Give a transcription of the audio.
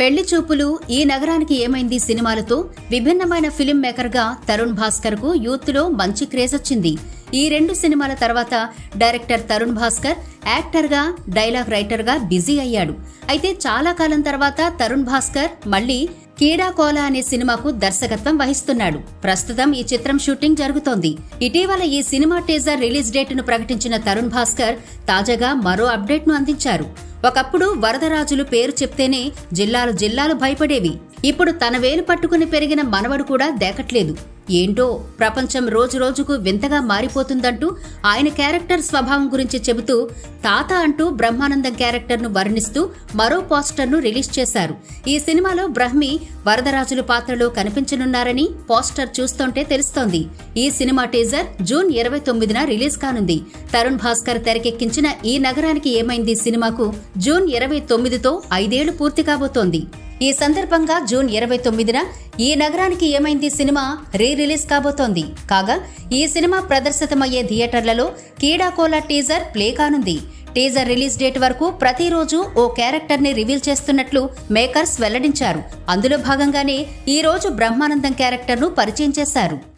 పెళ్లి చూపులు ఈ నగరానికి ఏమైంది సినిమాలతో విభిన్నమైన ఫిలిం మేకర్గా తరుణ్ భాస్కర్ కు యూత్ లో మంచి క్రేజ్ వచ్చింది ఈ రెండు సినిమాల తర్వాత డైరెక్టర్ తరుణ్ భాస్కర్ యాక్టర్గా డైలాగ్ రైటర్గా బిజీ అయ్యాడు అయితే చాలా కాలం తర్వాత తరుణ్ భాస్కర్ మళ్లీ కీడాకోల అనే సినిమాకు దర్శకత్వం వహిస్తున్నాడు ప్రస్తుతం ఈ చిత్రం షూటింగ్ జరుగుతోంది ఇటీవల ఈ సినిమా టీజర్ రిలీజ్ డేట్ ను ప్రకటించిన తరుణ్ భాస్కర్ తాజాగా మరో అప్డేట్ ను అందించారు ఒకప్పుడు వరదరాజులు పేరు చెప్తేనే జిల్లాలు జిల్లాలు భయపడేవి ఇప్పుడు తన వేలు పట్టుకుని పెరిగిన మనవడు కూడా దేకట్లేదు ఏంటో ప్రపంచం రోజు రోజుకు వింతగా మారిపోతుందంటూ ఆయన క్యారెక్టర్ స్వభావం గురించి చెబుతూ తాత అంటూ బ్రహ్మానందం క్యారెక్టర్ను వర్ణిస్తూ మరో పోస్టర్ను రిలీజ్ చేశారు ఈ సినిమాలో బ్రహ్మి వరదరాజుల పాత్రలో కనిపించనున్నారని పోస్టర్ చూస్తుంటే తెలుస్తోంది ఈ సినిమా టీజర్ జూన్ ఇరవై తొమ్మిదిన రిలీజ్ కానుంది తరుణ్ భాస్కర్ తెరకెక్కించిన ఈ నగరానికి ఏమైంది సినిమాకు జూన్ ఇరవై తొమ్మిదితో ఐదేళ్లు పూర్తి కాబోతోంది ఈ సందర్భంగా జూన్ ఇరవై తొమ్మిదిన ఈ నగరానికి ఏమైంది సినిమా రీ రిలీజ్ కాబోతోంది కాగా ఈ సినిమా ప్రదర్శితమయ్యే థియేటర్లలో కీడాకోలా టీజర్ ప్లే కానుంది టీజర్ రిలీజ్ డేట్ వరకు ప్రతిరోజు ఓ క్యారెక్టర్ ని రివీల్ చేస్తున్నట్లు మేకర్స్ వెల్లడించారు అందులో భాగంగానే ఈ రోజు బ్రహ్మానందం క్యారెక్టర్ ను పరిచయం చేశారు